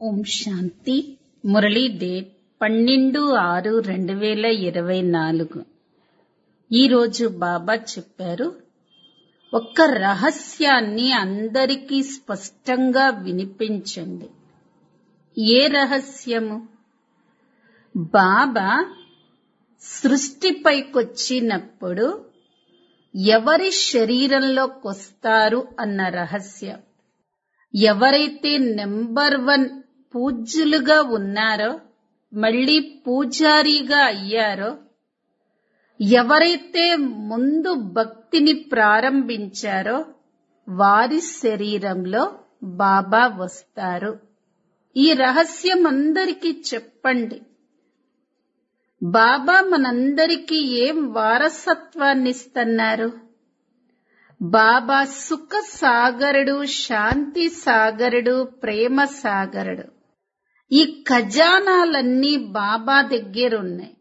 ఓం శాంతి Murali date పన్నెండు ఆరు రెండు వేల ఇరవై నాలుగు ఈరోజు బాబా చెప్పారు ఒక్క రహస్యాన్ని అందరికీ స్పష్టంగా వినిపించండి ఏ రహస్యము బాబా సృష్టిపైకొచ్చినప్పుడు ఎవరి శరీరంలోకొస్తారు అన్న రహస్యం ఎవరైతే నెంబర్ వన్ పూజ్యులుగా ఉన్నారో మళ్ళీ పూజారిగా అయ్యారో ఎవరైతే ముందు భక్తిని ప్రారంభించారో వారి శరీరంలో బాబా వస్తారు ఈ రహస్యం అందరికీ చెప్పండి బాబా మనందరికీ ఏం వారసత్వాన్ని ఇస్తున్నారు బాబా సుఖ సాగరుడు శాంతి సాగరుడు ప్రేమ సాగరుడు ఈ ఖజానాలన్నీ బాబా దగ్గరున్నాయి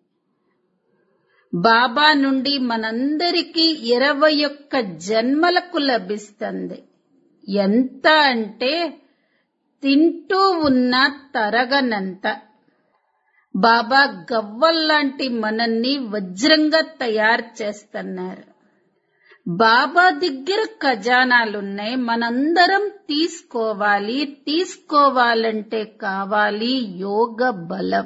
బాబా నుండి మనందరికీ ఇరవై ఒక్క జన్మలకు లభిస్తుంది ఎంత అంటే తింటూ ఉన్న తరగనంత బాబా గవ్వల్లాంటి మనల్ని వజ్రంగా తయారు చేస్తున్నారు బాబా దగ్గర ఖజానాలున్నాయి మనందరం తీసుకోవాలి తీసుకోవాలంటే కావాలి యోగ బలం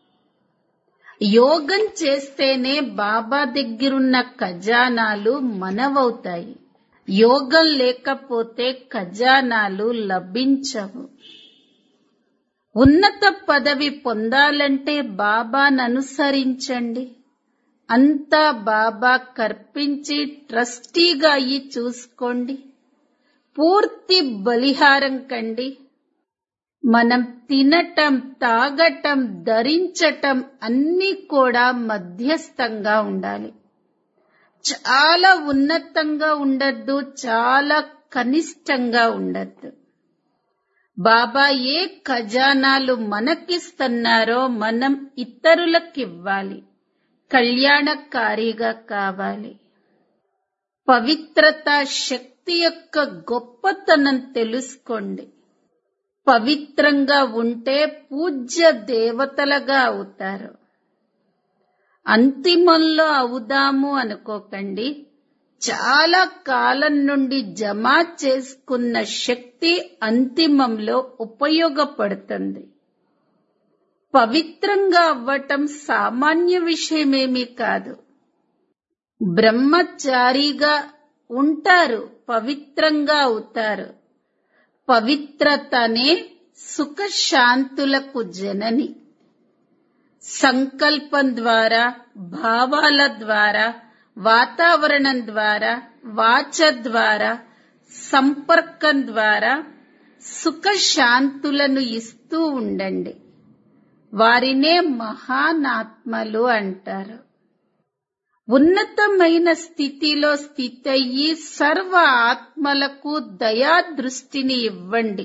యోగం చేస్తేనే బాబా దగ్గరున్న ఖజానాలు మనవవుతాయి యోగం లేకపోతే ఖజానాలు లభించవు ఉన్నత పదవి పొందాలంటే బాబాను అనుసరించండి అంతా బాబా కర్పించి ట్రస్టీగా అయ్యి చూసుకోండి పూర్తి బలిహారం కండి మనం తినటం తాగటం ధరించటం అన్నీ కూడా మధ్యస్థంగా ఉండాలి చాలా ఉన్నతంగా ఉండద్దు చాలా కనిష్టంగా ఉండద్దు బాబా ఏ ఖజానాలు మనకిస్తున్నారో మనం ఇతరులకివ్వాలి కళ్యాణకారిగా కావాలి పవిత్రత శక్తి యొక్క గొప్పతనం తెలుసుకోండి పవిత్రంగా ఉంటే పూజ్య దేవతలుగా అవుతారు అంతిమంలో అవుదాము అనుకోకండి చాలా కాలం నుండి జమ చేసుకున్న శక్తి అంతిమంలో ఉపయోగపడుతుంది పవిత్రంగా అవ్వటం సామాన్య విషయమేమీ కాదు బ్రహ్మచారిగా ఉంటారు పవిత్రంగా అవుతారు పవిత్రతనే సుఖశాంతులకు జనని సంకల్పం ద్వారా భావాల ద్వారా వాతావరణం ద్వారా వాచ ద్వారా సంపర్కం ద్వారా సుఖశాంతులను ఇస్తూ ఉండండి వారినే మహానాత్మలు అంటారు ఉన్నతమైన స్థితిలో స్థితయ్యి సర్వ ఆత్మలకు దయా దృష్టిని ఇవ్వండి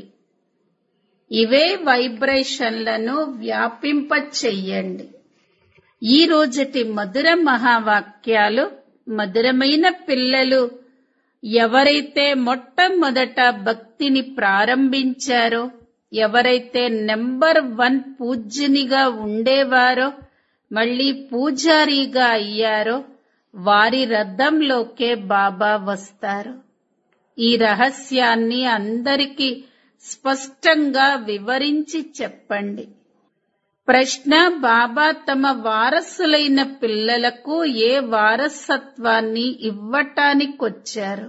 ఇవే వైబ్రేషన్లను వ్యాపింప చెయ్యండి ఈ రోజటి మధుర మహావాక్యాలు మధురమైన పిల్లలు ఎవరైతే మొట్టమొదట భక్తిని ప్రారంభించారో ఎవరైతే నెంబర్ వన్ పూజ్యునిగా ఉండేవారో మళ్ళీ పూజారిగా అయ్యారో వారి రథంలోకే బాబా వస్తారు ఈ రహస్యాన్ని అందరికీ స్పష్టంగా వివరించి చెప్పండి ప్రశ్న బాబా తమ వారసులైన పిల్లలకు ఏ వారసత్వాన్ని ఇవ్వటానికొచ్చారు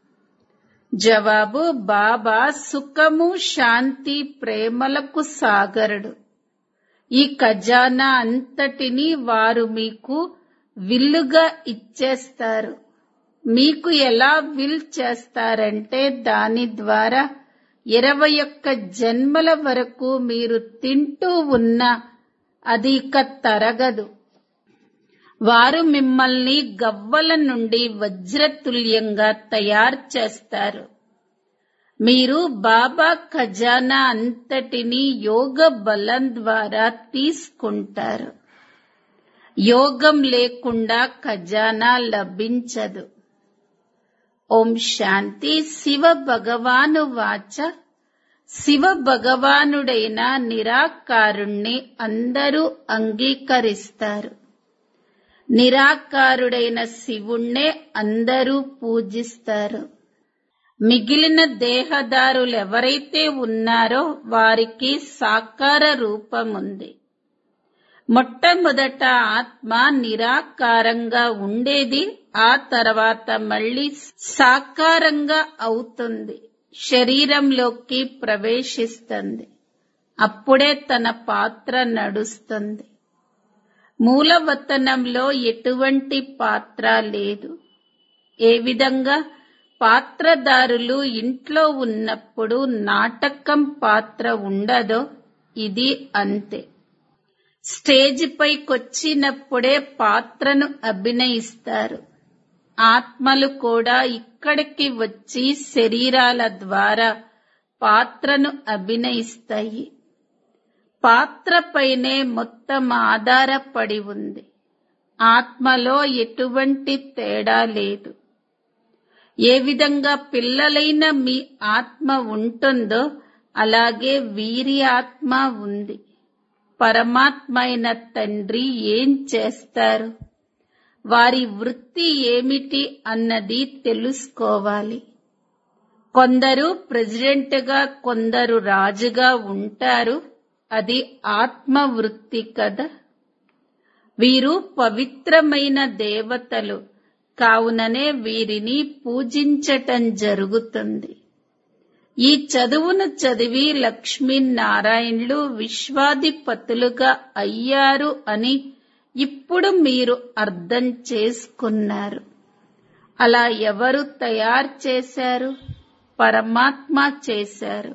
జవాబు బాబా సుఖము శాంతి ప్రేమలకు సాగరుడు ఈ ఖజానా అంతటిని వారు మీకు విల్లుగా ఇచ్చేస్తారు మీకు ఎలా విల్ చేస్తారంటే దాని ద్వారా ఇరవై ఒక్క జన్మల వరకు మీరు తింటూ ఉన్న అది ఇక తరగదు వారు మిమ్మల్ని గవ్వల నుండి వజ్రతుల్యంగా తయారు చేస్తారు మీరు బాబా ఖజానా అంతటిని యోగ బలం ద్వారా తీసుకుంటారు యోగం లేకుండా ఖజానా లభించదు ఓం శాంతి శివ భగవాను వాచ శివ భగవానుడైన నిరాకారుణ్ణి అందరూ అంగీకరిస్తారు నిరాకారుడైన శివుణ్ణే అందరూ పూజిస్తారు మిగిలిన దేహదారులెవరైతే ఉన్నారో వారికి సాకార రూపముంది మొట్టమొదట ఆత్మ నిరాకారంగా ఉండేది ఆ తర్వాత మళ్ళీ సాకారంగా అవుతుంది శరీరంలోకి ప్రవేశిస్తుంది అప్పుడే తన పాత్ర నడుస్తుంది మూలవతనంలో ఎటువంటి పాత్ర లేదు ఏ విధంగా పాత్రదారులు ఇంట్లో ఉన్నప్పుడు నాటకం పాత్ర ఉండదో ఇది అంతే స్టేజ్ పైకొచ్చినప్పుడే పాత్రను అభినయిస్తారు ఆత్మలు కూడా ఇక్కడికి వచ్చి శరీరాల ద్వారా పాత్రను అభినయిస్తాయి పాత్రపైనే మొత్తం ఆధారపడి ఉంది ఆత్మలో ఎటువంటి తేడా లేదు ఏ విధంగా పిల్లలైన మీ ఆత్మ ఉంటుందో అలాగే వీరి ఆత్మ ఉంది పరమాత్మ అయిన తండ్రి ఏం చేస్తారు వారి వృత్తి ఏమిటి అన్నది తెలుసుకోవాలి కొందరు ప్రెసిడెంట్గా కొందరు రాజుగా ఉంటారు అది ఆత్మ వృత్తి కదా వీరు పవిత్రమైన దేవతలు కావుననే వీరిని పూజించటం జరుగుతుంది ఈ చదువును చదివి లక్ష్మీనారాయణులు విశ్వాధిపతులుగా అయ్యారు అని ఇప్పుడు మీరు అర్థం చేసుకున్నారు అలా ఎవరు తయారు చేశారు పరమాత్మ చేశారు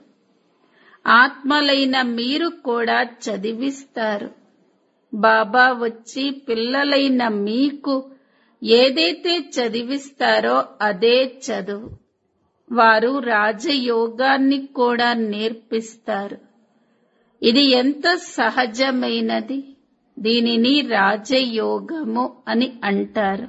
ఆత్మలైన మీరు కూడా చదివిస్తారు బాబా వచ్చి పిల్లలైన మీకు ఏదైతే చదివిస్తారో అదే చదువు వారు రాజయోగాన్ని కూడా నేర్పిస్తారు ఇది ఎంత సహజమైనది దీనిని రాజయోగము అని అంటారు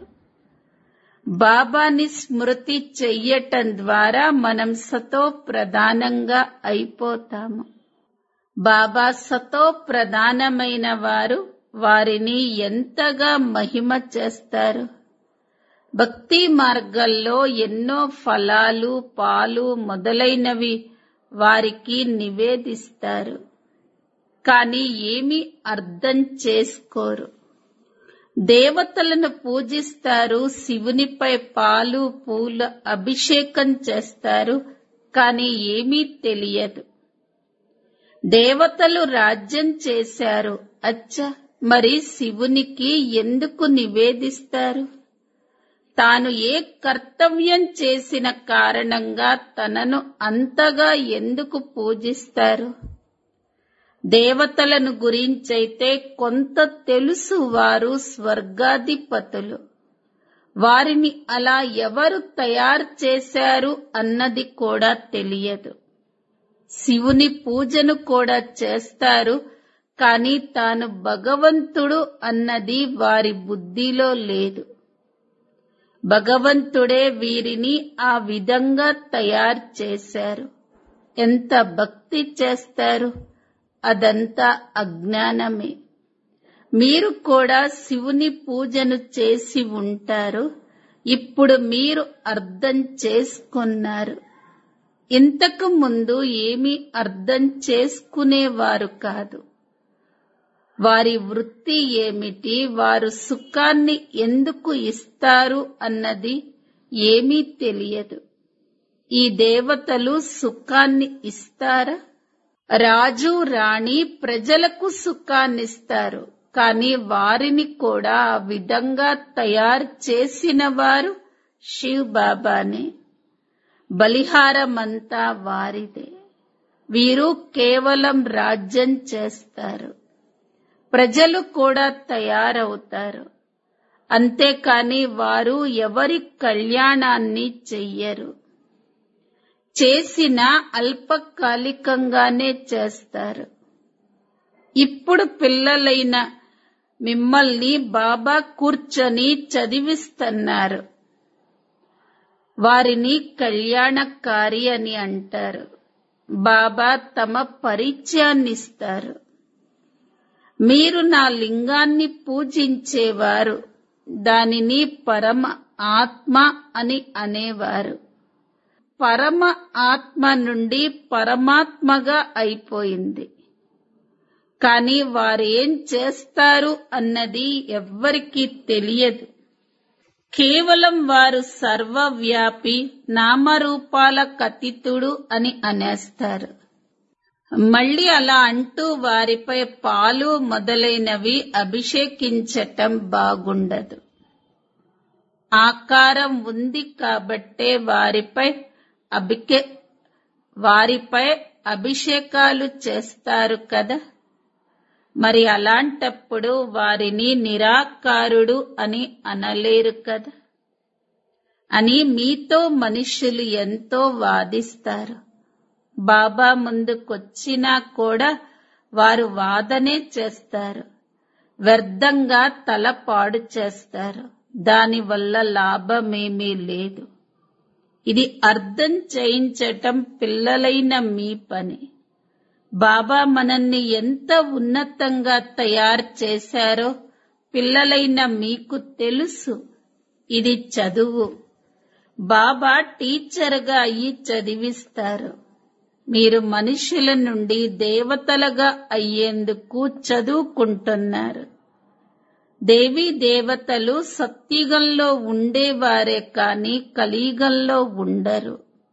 బాబాని స్మృతి చెయ్యటం ద్వారా మనం సతో ప్రధానంగా అయిపోతాము బాబా సతో ప్రధానమైన వారు వారిని ఎంతగా మహిమ చేస్తారు భక్తి మార్గంలో ఎన్నో ఫలాలు పాలు మొదలైనవి వారికి నివేదిస్తారు కానీ ఏమీ అర్థం చేసుకోరు దేవతలను పూజిస్తారు శివునిపై పాలు పూల అభిషేకం చేస్తారు కానీ ఏమీ తెలియదు దేవతలు రాజ్యం చేశారు అచ్చ మరి శివునికి ఎందుకు నివేదిస్తారు తాను ఏ కర్తవ్యం చేసిన కారణంగా తనను అంతగా ఎందుకు పూజిస్తారు దేవతలను గురించైతే కొంత తెలుసు వారు స్వర్గాధిపతులు వారిని అలా ఎవరు తయారు చేశారు అన్నది కూడా తెలియదు శివుని పూజను కూడా చేస్తారు కానీ తాను భగవంతుడు అన్నది వారి బుద్ధిలో లేదు భగవంతుడే వీరిని ఆ విధంగా తయారు చేశారు ఎంత భక్తి చేస్తారు అదంతా అజ్ఞానమే మీరు కూడా శివుని పూజను చేసి ఉంటారు ఇప్పుడు మీరు అర్థం చేసుకున్నారు ఇంతకు ముందు ఏమీ అర్థం చేసుకునేవారు కాదు వారి వృత్తి ఏమిటి వారు సుఖాన్ని ఎందుకు ఇస్తారు అన్నది ఏమీ తెలియదు ఈ దేవతలు సుఖాన్ని ఇస్తారా రాజు రాణి ప్రజలకు సుఖాన్నిస్తారు కానీ వారిని కూడా ఆ విధంగా తయారు చేసిన వారు శివ్ బాబానే బలిహారమంతా వారిదే వీరు కేవలం రాజ్యం చేస్తారు ప్రజలు కూడా తయారవుతారు అంతేకాని వారు ఎవరి కళ్యాణాన్ని చెయ్యరు చేసిన అల్పకాలికంగానే చేస్తారు ఇప్పుడు పిల్లలైన మిమ్మల్ని బాబా కూర్చొని చదివిస్తున్నారు వారిని కళ్యాణకారి అని అంటారు బాబా తమ పరిచయాన్నిస్తారు మీరు నా లింగాన్ని పూజించేవారు దానిని పరమ ఆత్మ అని అనేవారు పరమ ఆత్మ నుండి పరమాత్మగా అయిపోయింది కానీ వారు ఏం చేస్తారు అన్నది ఎవ్వరికీ తెలియదు కేవలం వారు సర్వవ్యాపి నామరూపాల కతితుడు అని అనేస్తారు మళ్ళీ అలా అంటూ వారిపై పాలు మొదలైనవి అభిషేకించటం బాగుండదు ఆకారం ఉంది కాబట్టే వారిపై అభికే వారిపై అభిషేకాలు చేస్తారు కదా మరి అలాంటప్పుడు వారిని నిరాకారుడు అని అనలేరు కదా అని మీతో మనుషులు ఎంతో వాదిస్తారు బాబా ముందుకొచ్చినా కూడా వారు వాదనే చేస్తారు వ్యర్థంగా తల పాడు చేస్తారు దానివల్ల లాభమేమీ లేదు ఇది అర్థం చేయించటం పిల్లలైన మీ పని బాబా మనల్ని ఎంత ఉన్నతంగా తయారు చేశారో పిల్లలైన మీకు తెలుసు ఇది చదువు బాబా టీచర్గా అయ్యి చదివిస్తారు మీరు మనుషుల నుండి దేవతలుగా అయ్యేందుకు చదువుకుంటున్నారు దేవీ దేవతలు సత్యుగంలో ఉండేవారే కాని కలియుగంలో ఉండరు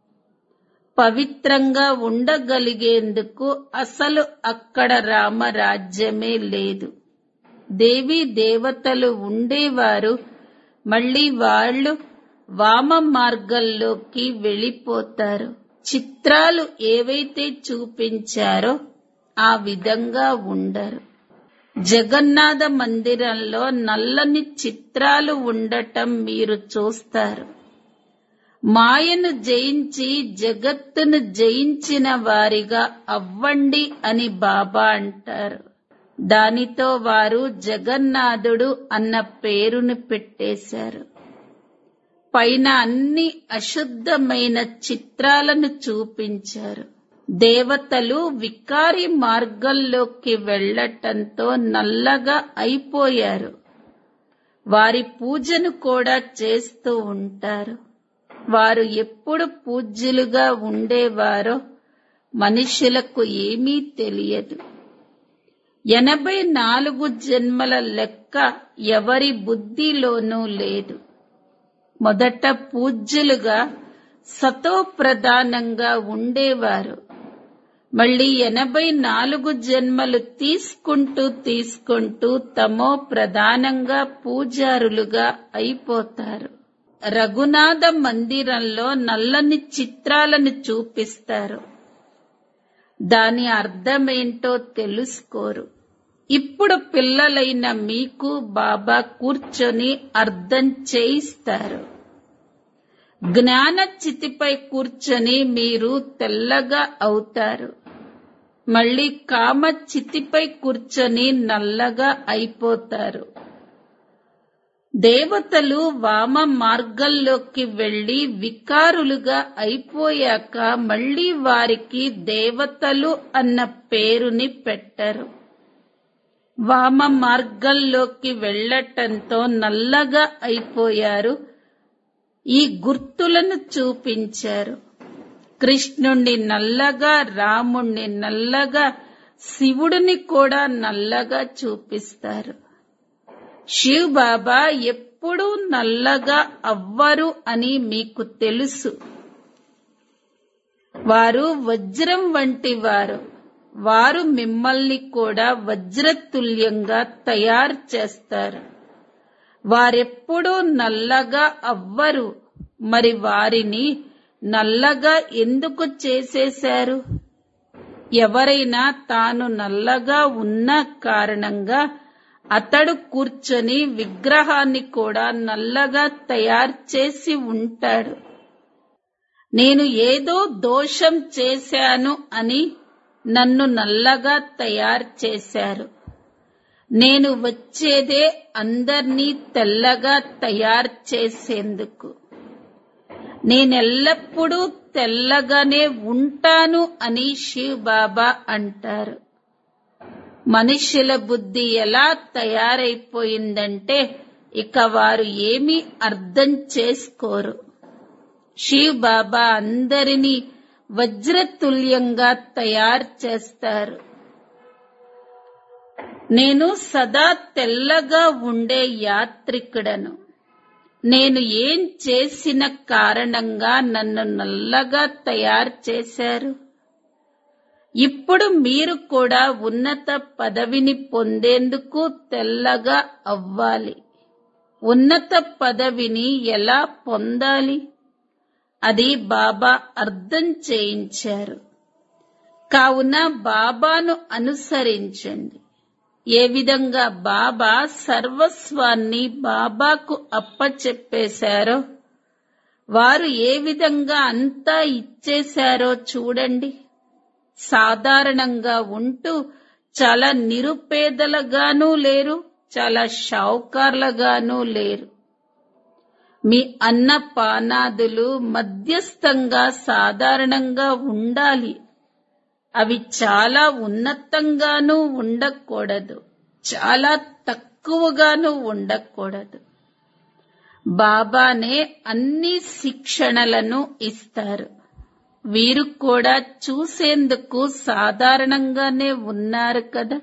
పవిత్రంగా ఉండగలిగేందుకు అసలు అక్కడ రామరాజ్యమే లేదు దేవీ దేవతలు ఉండేవారు మళ్ళీ వాళ్ళు వామ మార్గంలోకి వెళ్ళిపోతారు చిత్రాలు ఏవైతే చూపించారో ఆ విధంగా ఉండరు జగన్నాథ మందిరంలో నల్లని చిత్రాలు ఉండటం మీరు చూస్తారు మాయను జయించి జగత్తును జయించిన వారిగా అవ్వండి అని బాబా అంటారు దానితో వారు జగన్నాథుడు అన్న పేరును పెట్టేశారు పైన అన్ని అశుద్ధమైన చిత్రాలను చూపించారు దేవతలు వికారి మార్గంలోకి వెళ్లటంతో నల్లగా అయిపోయారు వారి పూజను కూడా చేస్తూ ఉంటారు వారు ఎప్పుడు పూజ్యులుగా ఉండేవారో మనుషులకు ఏమీ తెలియదు ఎనభై నాలుగు జన్మల లెక్క ఎవరి బుద్ధిలోనూ లేదు మొదట పూజ్యులుగా సతో ప్రధానంగా ఉండేవారు మళ్ళీ ఎనభై నాలుగు జన్మలు తీసుకుంటూ తీసుకుంటూ తమో ప్రధానంగా పూజారులుగా అయిపోతారు రఘునాథ మందిరంలో నల్లని చిత్రాలను చూపిస్తారు దాని అర్థమేంటో తెలుసుకోరు ఇప్పుడు పిల్లలైన మీకు బాబా కూర్చొని అర్థం చేయిస్తారు జ్ఞాన చితిపై కూర్చొని మీరు తెల్లగా అవుతారు మళ్ళీ కామ చితిపై కూర్చొని నల్లగా అయిపోతారు దేవతలు వామ మార్గంలోకి వెళ్లి వికారులుగా అయిపోయాక మళ్ళీ వారికి దేవతలు అన్న పేరుని పెట్టరు వామ మార్గంలోకి వెళ్లటంతో నల్లగా అయిపోయారు ఈ గుర్తులను చూపించారు కృష్ణుణ్ణి నల్లగా రాముణ్ణి నల్లగా శివుడిని కూడా నల్లగా చూపిస్తారు శివ్ బాబా ఎప్పుడూ నల్లగా అవ్వరు అని మీకు తెలుసు వారు వజ్రం వంటి వారు వారు మిమ్మల్ని కూడా వజ్రతుల్యంగా తయారు చేస్తారు వారెప్పుడూ నల్లగా అవ్వరు మరి వారిని నల్లగా ఎందుకు చేసేశారు ఎవరైనా తాను నల్లగా ఉన్న కారణంగా అతడు కూర్చొని విగ్రహాన్ని కూడా నల్లగా తయారు చేసి ఉంటాడు నేను ఏదో దోషం చేశాను అని నన్ను నల్లగా తయారు చేశారు నేను వచ్చేదే అందర్నీ తెల్లగా తయారు చేసేందుకు నేనెల్లప్పుడూ తెల్లగానే ఉంటాను అని శివ్ బాబా అంటారు మనుష్యుల బుద్ధి ఎలా తయారైపోయిందంటే ఇక వారు ఏమీ అర్థం చేసుకోరు శివ్ బాబా అందరినీ వజ్రతుల్యంగా తయారు చేస్తారు నేను సదా తెల్లగా ఉండే యాత్రికుడను నేను ఏం చేసిన కారణంగా నన్ను నల్లగా తయారు చేశారు ఇప్పుడు మీరు కూడా ఉన్నత పదవిని పొందేందుకు తెల్లగా అవ్వాలి ఉన్నత పదవిని ఎలా పొందాలి అది బాబా అర్థం చేయించారు కావున బాబాను అనుసరించండి ఏ విధంగా బాబా సర్వస్వాన్ని బాబాకు అప్పచెప్పేశారో వారు ఏ విధంగా అంతా ఇచ్చేశారో చూడండి సాధారణంగా ఉంటూ చాలా నిరుపేదలుగానూ లేరు చాలా షౌకార్లుగానూ లేరు మీ అన్నపానాదులు మధ్యస్థంగా సాధారణంగా ఉండాలి అవి చాలా ఉన్నతంగానూ ఉండకూడదు చాలా తక్కువగానూ ఉండకూడదు బాబానే అన్ని శిక్షణలను ఇస్తారు వీరు కూడా చూసేందుకు సాధారణంగానే ఉన్నారు కదా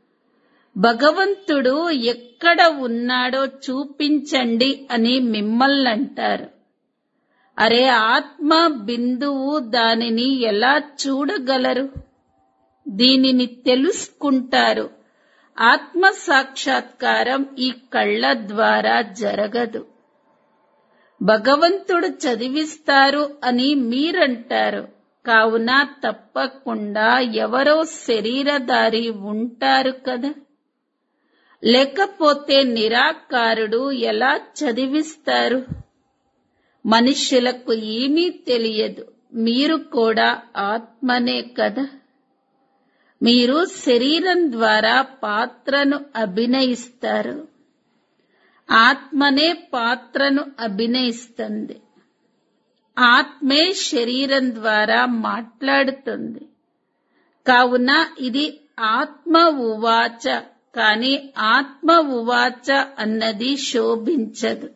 భగవంతుడు ఎక్కడ ఉన్నాడో చూపించండి అని మిమ్మల్ని అంటారు అరే ఆత్మ బిందువు దానిని ఎలా చూడగలరు దీనిని తెలుసుకుంటారు ఆత్మ సాక్షాత్కారం ఈ కళ్ళ ద్వారా జరగదు భగవంతుడు చదివిస్తారు అని మీరంటారు కావున తప్పకుండా ఎవరో శరీరధారి ఉంటారు కదా లేకపోతే నిరాకారుడు ఎలా చదివిస్తారు మనుష్యులకు ఏమీ తెలియదు మీరు కూడా ఆత్మనే కదా మీరు శరీరం ద్వారా పాత్రను అభినయిస్తారు ఆత్మనే పాత్రను అభినయిస్తుంది ఆత్మే శరీరం ద్వారా మాట్లాడుతుంది కావున ఇది ఆత్మ ఉవాచ కాని ఆత్మ ఉవాచ అన్నది శోభించదు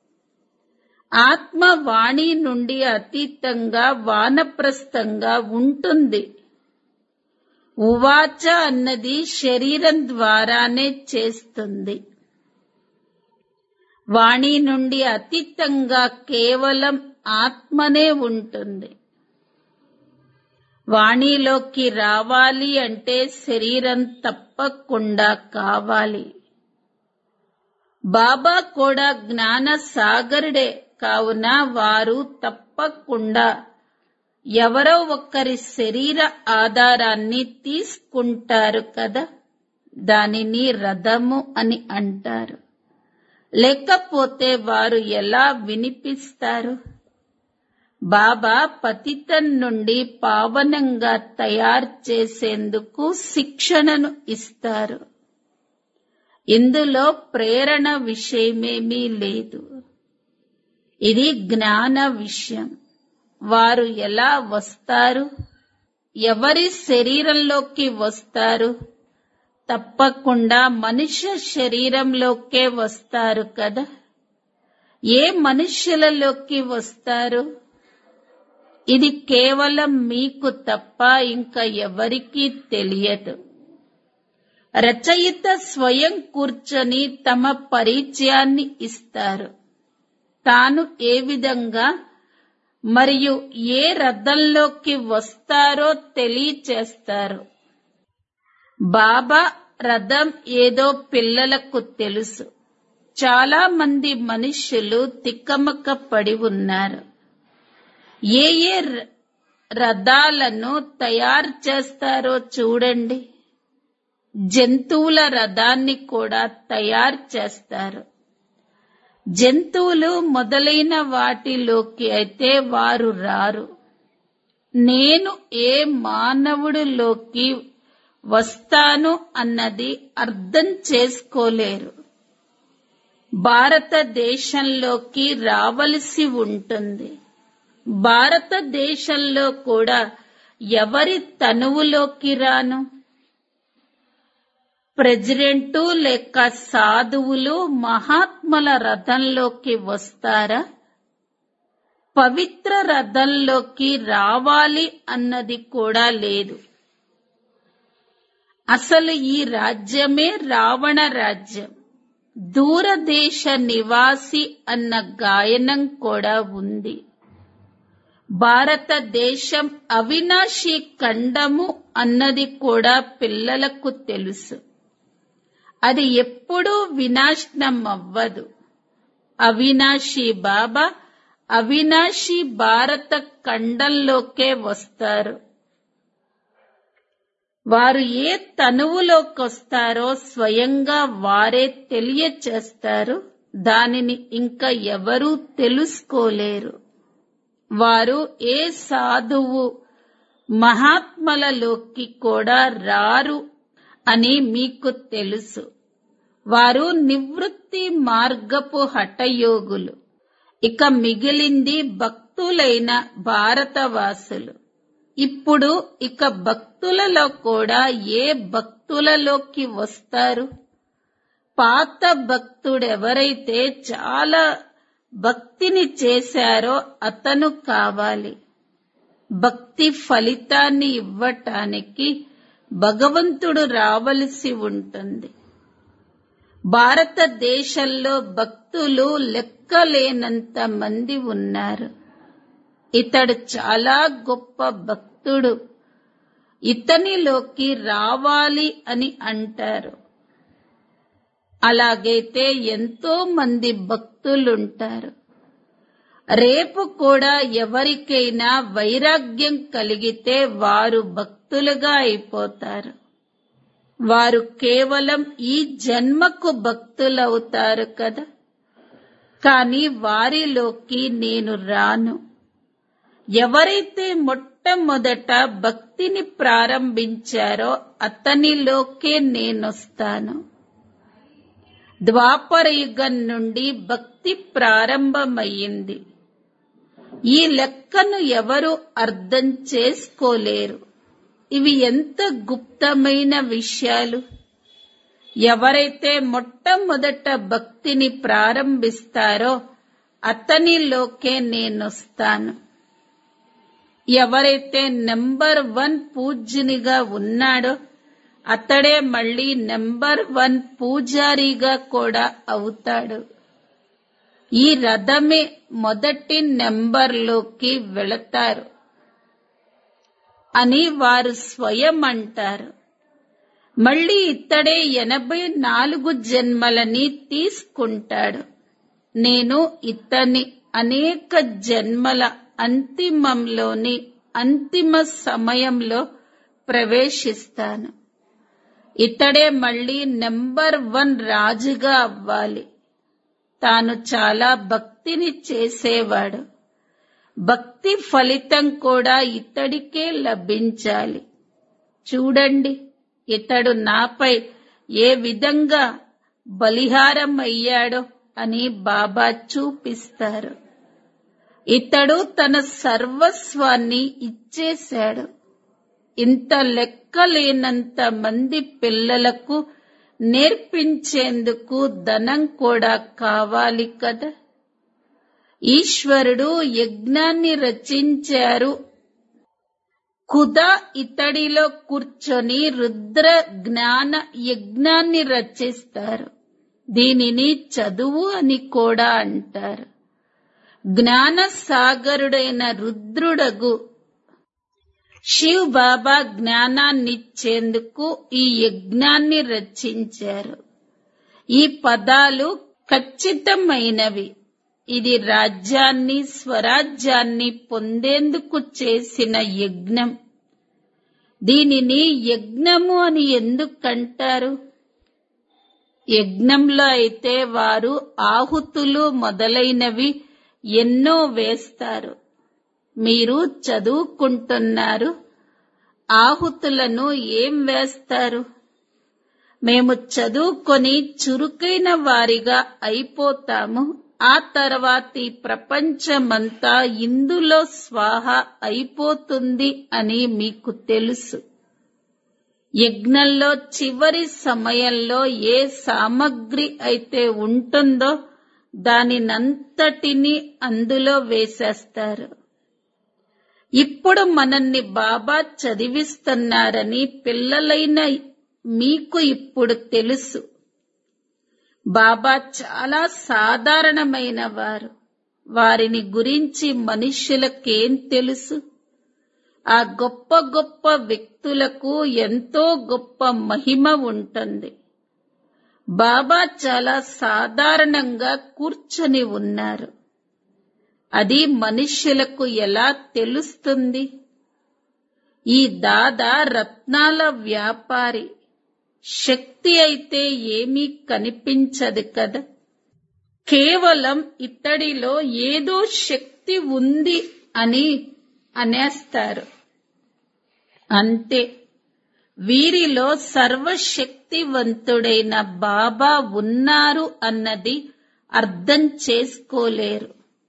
ఆత్మ వాణి నుండి అతీతంగా వానప్రస్థంగా ఉంటుంది ఉవాచ అన్నది శరీరం ద్వారానే చేస్తుంది వాణి నుండి అతీతంగా కేవలం ఆత్మనే ఉంటుంది వాణిలోకి రావాలి అంటే శరీరం తప్పకుండా కావాలి బాబా కూడా జ్ఞాన సాగరుడే కావున వారు తప్పకుండా ఎవరో ఒకరి శరీర ఆధారాన్ని తీసుకుంటారు కదా దానిని రథము అని అంటారు లేకపోతే వారు ఎలా వినిపిస్తారు బాబా పతితం నుండి పావనంగా తయారు చేసేందుకు శిక్షణను ఇస్తారు ఇందులో ప్రేరణ విషయమేమీ లేదు ఇది జ్ఞాన విషయం వారు ఎలా వస్తారు ఎవరి శరీరంలోకి వస్తారు తప్పకుండా మనుష్య శరీరంలోకే వస్తారు కదా ఏ మనుష్యులలోకి వస్తారు ఇది కేవలం మీకు తప్ప ఇంకా ఎవరికీ తెలియదు రచయిత స్వయం కూర్చొని తమ పరిచయాన్ని ఇస్తారు తాను ఏ విధంగా మరియు ఏ రథంలోకి వస్తారో తెలియచేస్తారు బాబా రథం ఏదో పిల్లలకు తెలుసు చాలా మంది మనుష్యులు తిక్కమక్క పడి ఉన్నారు ఏ ఏ ర- రథాలను తయారు చేస్తారో చూడండి జంతువుల రథాన్ని కూడా తయారు చేస్తారు జంతువులు మొదలైన వాటిలోకి అయితే వారు రారు నేను ఏ మానవుడిలోకి వస్తాను అన్నది అర్థం చేసుకోలేరు భారతదేశంలోకి రావలసి ఉంటుంది భారతదేశంలో కూడా ఎవరి తనువులోకి రాను ప్రెసిడెంటు లేక సాధువులు మహాత్ముల రథంలోకి వస్తారా పవిత్ర రథంలోకి రావాలి అన్నది కూడా లేదు అసలు ఈ రాజ్యమే రావణ రాజ్యం దూరదేశ నివాసి అన్న గాయనం కూడా ఉంది భారతదేశం అవినాశి ఖండము అన్నది కూడా పిల్లలకు తెలుసు అది ఎప్పుడూ వినాశనం అవ్వదు అవినాశి బాబా అవినాశి భారత ఖండంలోకే వస్తారు వారు ఏ తనువులోకొస్తారో స్వయంగా వారే తెలియచేస్తారు దానిని ఇంకా ఎవరూ తెలుసుకోలేరు వారు ఏ సాధువు మహాత్మలలోకి కూడా రారు అని మీకు తెలుసు వారు నివృత్తి మార్గపు హఠయోగులు ఇక మిగిలింది భక్తులైన భారతవాసులు ఇప్పుడు ఇక భక్తులలో కూడా ఏ భక్తులలోకి వస్తారు పాత భక్తుడెవరైతే చాలా భక్తిని చేశారో అతను కావాలి భక్తి ఫలితాన్ని ఇవ్వటానికి భగవంతుడు రావలసి ఉంటుంది భారతదేశంలో భక్తులు లెక్కలేనంత మంది ఉన్నారు ఇతడు చాలా గొప్ప భక్తుడు ఇతనిలోకి రావాలి అని అంటారు అలాగైతే ఎంతో మంది భక్తులుంటారు రేపు కూడా ఎవరికైనా వైరాగ్యం కలిగితే వారు భక్తులుగా అయిపోతారు వారు కేవలం ఈ జన్మకు భక్తులవుతారు కదా కానీ వారిలోకి నేను రాను ఎవరైతే మొట్టమొదట భక్తిని ప్రారంభించారో అతనిలోకే నేనొస్తాను ద్వాపర యుగం నుండి భక్తి ప్రారంభమయ్యింది ఈ లెక్కను ఎవరు అర్థం చేసుకోలేరు ఇవి ఎంత గుప్తమైన విషయాలు ఎవరైతే మొట్టమొదట భక్తిని ప్రారంభిస్తారో అతనిలోకే నేనొస్తాను ఎవరైతే నెంబర్ వన్ పూజ్యునిగా ఉన్నాడో అతడే మళ్ళీ నెంబర్ వన్ పూజారిగా కూడా అవుతాడు ఈ రథమే మొదటి నెంబర్లోకి వెళతారు అని వారు స్వయం అంటారు మళ్ళీ ఇతడే ఎనభై నాలుగు జన్మలని తీసుకుంటాడు నేను ఇతని అనేక జన్మల అంతిమంలోని అంతిమ సమయంలో ప్రవేశిస్తాను ఇతడే మళ్ళీ నెంబర్ వన్ రాజుగా అవ్వాలి తాను చాలా భక్తిని చేసేవాడు భక్తి ఫలితం కూడా ఇతడికే లభించాలి చూడండి ఇతడు నాపై ఏ విధంగా బలిహారం అయ్యాడో అని బాబా చూపిస్తారు ఇతడు తన సర్వస్వాన్ని ఇచ్చేశాడు ఇంత లెక్కలేనంత మంది పిల్లలకు నేర్పించేందుకు ధనం కూడా కావాలి కదా ఈశ్వరుడు యజ్ఞాన్ని రచించారు ఖుదా ఇతడిలో కూర్చొని రుద్ర జ్ఞాన యజ్ఞాన్ని రచిస్తారు దీనిని చదువు అని కూడా అంటారు జ్ఞాన సాగరుడైన రుద్రుడగు శివ్ బాబా జ్ఞానాన్నిచ్చేందుకు ఈ యజ్ఞాన్ని రచించారు ఈ పదాలు ఖచ్చితమైనవి ఇది రాజ్యాన్ని స్వరాజ్యాన్ని పొందేందుకు చేసిన యజ్ఞం దీనిని యజ్ఞము అని ఎందుకంటారు యజ్ఞంలో అయితే వారు ఆహుతులు మొదలైనవి ఎన్నో వేస్తారు మీరు చదువుకుంటున్నారు ఆహుతులను ఏం వేస్తారు మేము చదువుకొని చురుకైన వారిగా అయిపోతాము ఆ తర్వాత ఈ ప్రపంచమంతా ఇందులో స్వాహ అయిపోతుంది అని మీకు తెలుసు యజ్ఞంలో చివరి సమయంలో ఏ సామగ్రి అయితే ఉంటుందో దానినంతటినీ అందులో వేసేస్తారు ఇప్పుడు మనల్ని బాబా చదివిస్తున్నారని పిల్లలైన మీకు ఇప్పుడు తెలుసు బాబా చాలా సాధారణమైన వారు వారిని గురించి మనుష్యులకేం తెలుసు ఆ గొప్ప గొప్ప వ్యక్తులకు ఎంతో గొప్ప మహిమ ఉంటుంది బాబా చాలా సాధారణంగా కూర్చొని ఉన్నారు అది మనుష్యులకు ఎలా తెలుస్తుంది ఈ దాదా రత్నాల వ్యాపారి శక్తి అయితే ఏమీ కనిపించదు కదా కేవలం ఇతడిలో ఏదో శక్తి ఉంది అని అనేస్తారు అంతే వీరిలో సర్వశక్తివంతుడైన బాబా ఉన్నారు అన్నది అర్థం చేసుకోలేరు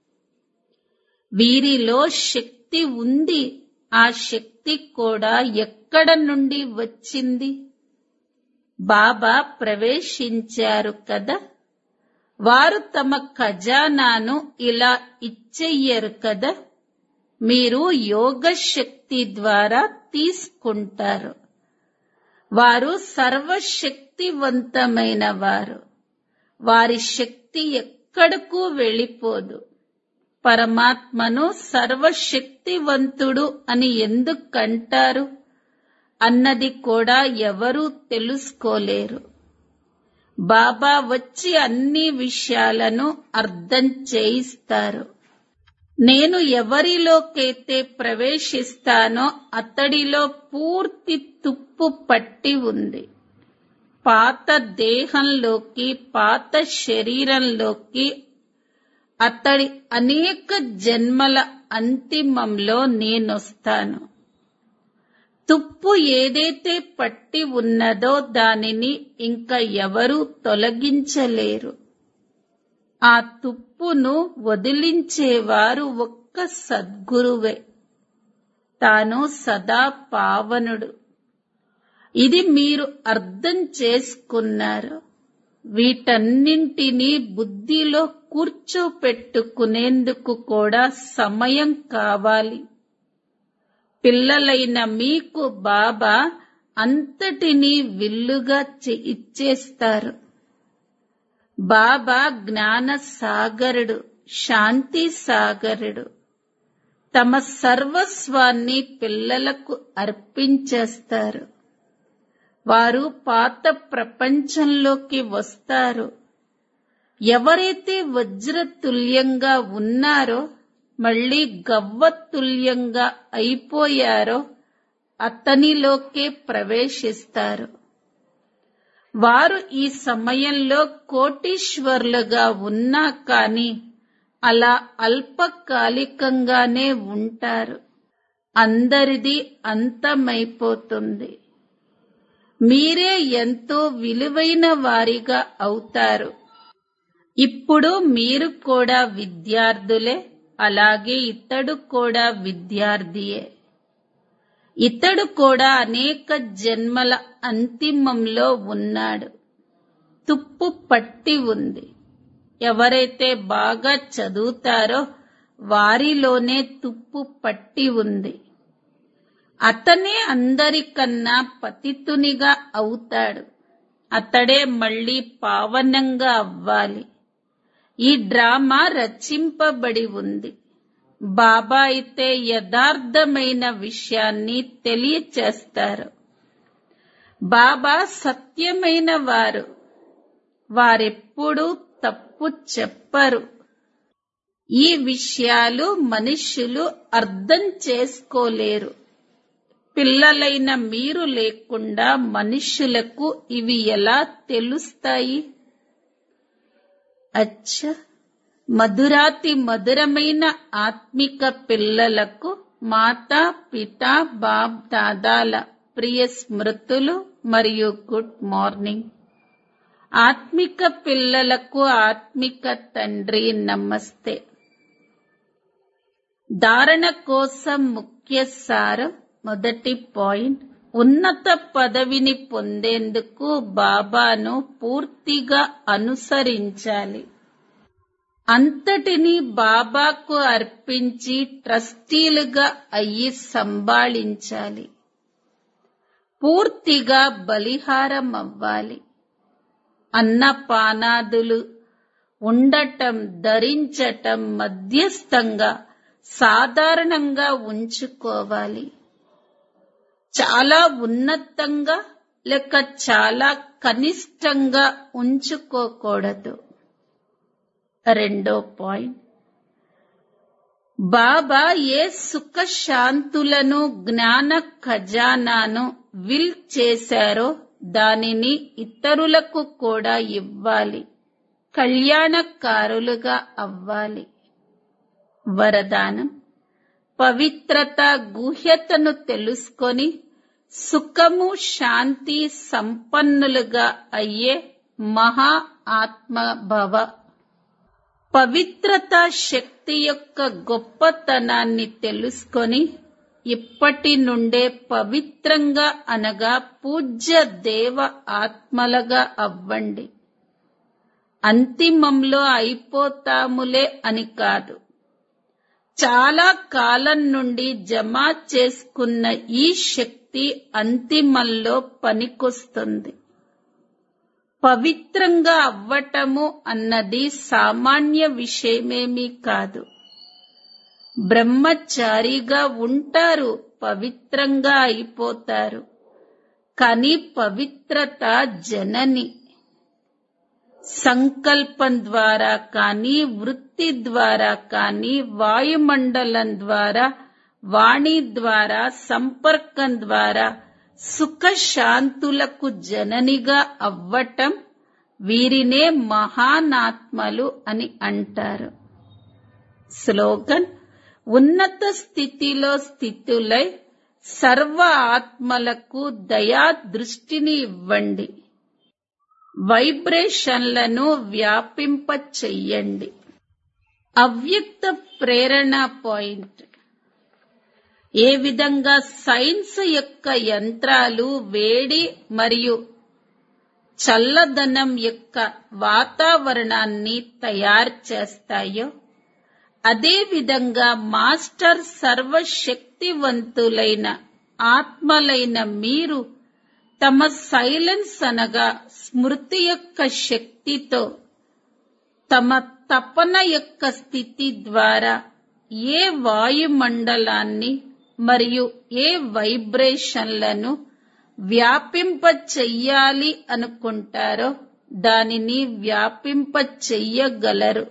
వీరిలో శక్తి ఉంది ఆ శక్తి కూడా ఎక్కడ నుండి వచ్చింది బాబా ప్రవేశించారు కదా వారు తమ ఖజానాను ఇలా ఇచ్చెయ్యరు కదా మీరు యోగ శక్తి ద్వారా తీసుకుంటారు వారు సర్వశక్తివంతమైన వారు వారి శక్తి ఎక్కడకు వెళ్ళిపోదు పరమాత్మను సర్వశక్తివంతుడు అని ఎందుకంటారు అన్నది కూడా ఎవరూ తెలుసుకోలేరు బాబా వచ్చి అన్ని విషయాలను అర్థం చేయిస్తారు నేను ఎవరిలోకైతే ప్రవేశిస్తానో అతడిలో పూర్తి తుప్పు పట్టి ఉంది పాత దేహంలోకి పాత శరీరంలోకి అతడి అనేక జన్మల అంతిమంలో నేనొస్తాను తుప్పు ఏదైతే పట్టి ఉన్నదో దానిని ఇంకా ఎవరూ తొలగించలేరు ఆ తుప్పును వదిలించేవారు ఒక్క సద్గురువే తాను సదా పావనుడు ఇది మీరు అర్థం చేసుకున్నారు వీటన్నింటినీ బుద్ధిలో కూర్చోపెట్టుకునేందుకు కూడా సమయం కావాలి పిల్లలైన మీకు బాబా అంతటినీ విల్లుగా చె- ఇచ్చేస్తారు బాబా జ్ఞాన సాగరుడు శాంతి సాగరుడు తమ సర్వస్వాన్ని పిల్లలకు అర్పించేస్తారు వారు పాత ప్రపంచంలోకి వస్తారు ఎవరైతే వజ్రతుల్యంగా ఉన్నారో మళ్ళీ గవ్వతుల్యంగా అయిపోయారో అతనిలోకే ప్రవేశిస్తారు వారు ఈ సమయంలో కోటీశ్వర్లుగా ఉన్నా కాని అలా అల్పకాలికంగానే ఉంటారు అందరిది అంతమైపోతుంది మీరే ఎంతో విలువైన వారిగా అవుతారు ఇప్పుడు మీరు కూడా విద్యార్థులే అలాగే ఇతడు కూడా విద్యార్థియే ఇతడు కూడా అనేక జన్మల అంతిమంలో ఉన్నాడు తుప్పు పట్టి ఉంది ఎవరైతే బాగా చదువుతారో వారిలోనే తుప్పు పట్టి ఉంది అతనే అందరికన్నా పతితునిగా అవుతాడు అతడే మళ్ళీ పావనంగా అవ్వాలి ఈ డ్రామా రచింపబడి ఉంది బాబా అయితే యథార్థమైన విషయాన్ని తెలియచేస్తారు బాబా సత్యమైన వారు వారెప్పుడూ తప్పు చెప్పరు ఈ విషయాలు మనుష్యులు అర్థం చేసుకోలేరు పిల్లలైన మీరు లేకుండా మనుష్యులకు ఇవి ఎలా తెలుస్తాయి అచ్చ మధురాతి మధురమైన ఆత్మిక పిల్లలకు మాతా పిత బాబ్ దాదాల ప్రియ స్మృతులు మరియు గుడ్ మార్నింగ్ ఆత్మిక పిల్లలకు ఆత్మిక తండ్రి నమస్తే ధారణ కోసం ముఖ్య సారం మొదటి పాయింట్ ఉన్నత పదవిని పొందేందుకు బాబాను పూర్తిగా అనుసరించాలి అంతటిని బాబాకు అర్పించి ట్రస్టీలుగా అయ్యి సంభాళించాలి పూర్తిగా బలిహారం అవ్వాలి అన్నపానాదులు ఉండటం ధరించటం మధ్యస్థంగా సాధారణంగా ఉంచుకోవాలి చాలా ఉన్నతంగా లేక చాలా కనిష్టంగా ఉంచుకోకూడదు రెండో పాయింట్ బాబా ఏ సుఖ శాంతులను జ్ఞాన ఖజానాను విల్ చేశారో దానిని ఇతరులకు కూడా ఇవ్వాలి కళ్యాణకారులుగా అవ్వాలి వరదానం పవిత్రత గుహ్యతను తెలుసుకొని సుఖము శాంతి సంపన్నులుగా అయ్యే మహా ఆత్మ భవ పవిత్రత శక్తి యొక్క గొప్పతనాన్ని తెలుసుకొని ఇప్పటి నుండే పవిత్రంగా అనగా పూజ్య దేవ ఆత్మలుగా అవ్వండి అంతిమంలో అయిపోతాములే అని కాదు చాలా కాలం నుండి జమ చేసుకున్న ఈ శక్తి అంతిమంలో పనికొస్తుంది పవిత్రంగా అవ్వటము అన్నది సామాన్య విషయమేమీ కాదు బ్రహ్మచారిగా ఉంటారు పవిత్రంగా అయిపోతారు కానీ పవిత్రత జనని సంకల్పం ద్వారా కానీ వృత్తి ద్వారా కానీ వాయుమండలం ద్వారా వాణి ద్వారా సంపర్కం ద్వారా సుఖ శాంతులకు జననిగా అవ్వటం వీరినే మహానాత్మలు అని అంటారు స్లోగన్ ఉన్నత స్థితిలో స్థితులై సర్వ ఆత్మలకు దయా దృష్టిని ఇవ్వండి వైబ్రేషన్లను వ్యాపింప చెయ్యండి అవ్యక్త ప్రేరణ పాయింట్ ఏ విధంగా సైన్స్ యొక్క యంత్రాలు వేడి మరియు చల్లదనం యొక్క వాతావరణాన్ని తయారు చేస్తాయో అదే విధంగా మాస్టర్ సర్వశక్తివంతులైన ఆత్మలైన మీరు తమ సైలెన్స్ అనగా స్మృతి యొక్క శక్తితో తమ తపన యొక్క స్థితి ద్వారా ఏ వాయుమండలాన్ని మరియు ఏ వైబ్రేషన్లను వ్యాపింప చెయ్యాలి అనుకుంటారో దానిని వ్యాపింప చెయ్యగలరు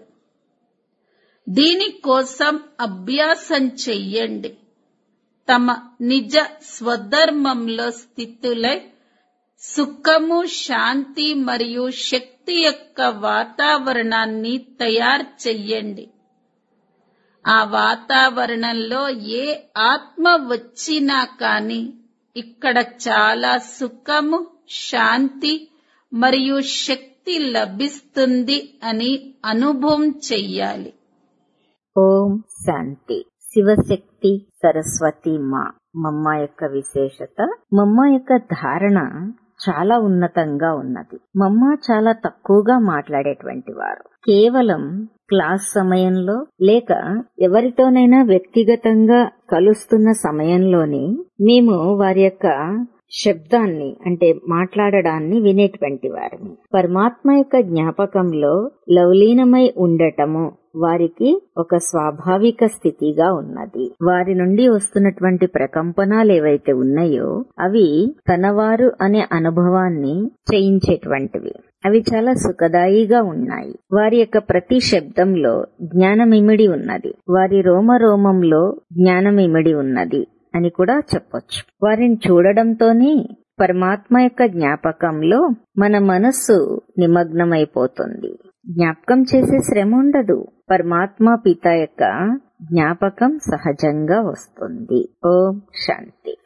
దీనికోసం అభ్యాసం చెయ్యండి తమ నిజ స్వధర్మంలో స్థితులై సుఖము శాంతి మరియు శక్తి యొక్క వాతావరణాన్ని తయారు చెయ్యండి ఆ వాతావరణంలో ఏ ఆత్మ వచ్చినా కాని ఇక్కడ చాలా సుఖము శాంతి మరియు శక్తి లభిస్తుంది అని అనుభవం చెయ్యాలి ఓం శాంతి శివశక్తి సరస్వతి మా మమ్మ యొక్క విశేషత మమ్మ యొక్క ధారణ చాలా ఉన్నతంగా ఉన్నది మమ్మ చాలా తక్కువగా మాట్లాడేటువంటి వారు కేవలం క్లాస్ సమయంలో లేక ఎవరితోనైనా వ్యక్తిగతంగా కలుస్తున్న సమయంలోనే మేము వారి యొక్క శబ్దాన్ని అంటే మాట్లాడడాన్ని వినేటువంటి వారిని పరమాత్మ యొక్క జ్ఞాపకంలో లవలీనమై ఉండటము వారికి ఒక స్వాభావిక స్థితిగా ఉన్నది వారి నుండి వస్తున్నటువంటి ప్రకంపనాలు ఏవైతే ఉన్నాయో అవి తనవారు అనే అనుభవాన్ని చేయించేటువంటివి అవి చాలా సుఖదాయిగా ఉన్నాయి వారి యొక్క ప్రతి శబ్దంలో జ్ఞానమిమిడి ఉన్నది వారి రోమరోమంలో జ్ఞానమిమిడి ఉన్నది అని కూడా చెప్పొచ్చు వారిని చూడడంతోనే పరమాత్మ యొక్క జ్ఞాపకంలో మన మనస్సు నిమగ్నమైపోతుంది జ్ఞాపకం చేసే శ్రమ ఉండదు పరమాత్మ పిత యొక్క జ్ఞాపకం సహజంగా వస్తుంది ఓం శాంతి